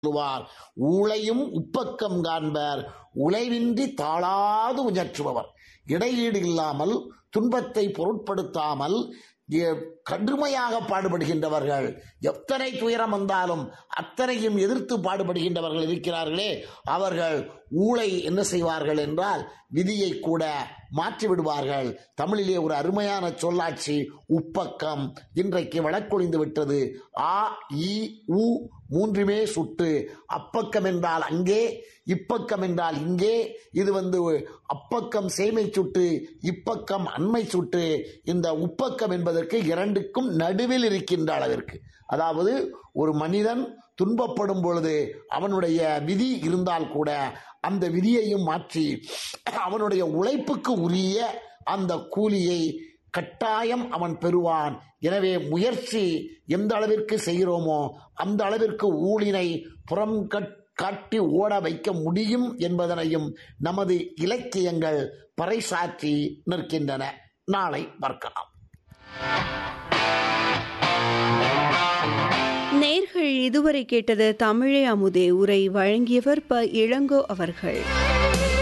சொல்லுவார் ஊழையும் உப்பக்கம் காண்பர் உழைவின்றி தாழாது உயற்றுபவர் இடையீடு இல்லாமல் துன்பத்தை பொருட்படுத்தாமல் எ- கடுமையாக பாடுபடுகின்றவர்கள் எத்தனை துயரம் வந்தாலும் அத்தனையும் எதிர்த்து பாடுபடுகின்றவர்கள் இருக்கிறார்களே அவர்கள் ஊழை என்ன செய்வார்கள் என்றால் விதியை கூட மாற்றி விடுவார்கள் தமிழிலே ஒரு அருமையான சொல்லாட்சி உப்பக்கம் இன்றைக்கு வழக்கொழிந்து விட்டது ஆ இ உ மூன்றுமே சுட்டு அப்பக்கம் என்றால் அங்கே இப்பக்கம் என்றால் இங்கே இது வந்து அப்பக்கம் சேமை சுட்டு இப்பக்கம் அண்மை சுட்டு இந்த உப்பக்கம் என்பதற்கு இரண்டுக்கும் நடுவில் இருக்கின்ற அளவிற்கு அதாவது ஒரு மனிதன் துன்பப்படும் பொழுது அவனுடைய விதி இருந்தால் கூட அந்த விதியையும் மாற்றி அவனுடைய உழைப்புக்கு உரிய அந்த கூலியை கட்டாயம் அவன் பெறுவான் எனவே முயற்சி எந்த அளவிற்கு செய்கிறோமோ அந்த அளவிற்கு ஊழினை புறம் கட்- காட்டி ஓட வைக்க முடியும் என்பதனையும் நமது இலக்கியங்கள் பறைசாற்றி நிற்கின்றன நாளை பார்க்கலாம் நேர்கள் இதுவரை கேட்டது தமிழே அமுதே உரை வழங்கியவர் ப இளங்கோ அவர்கள்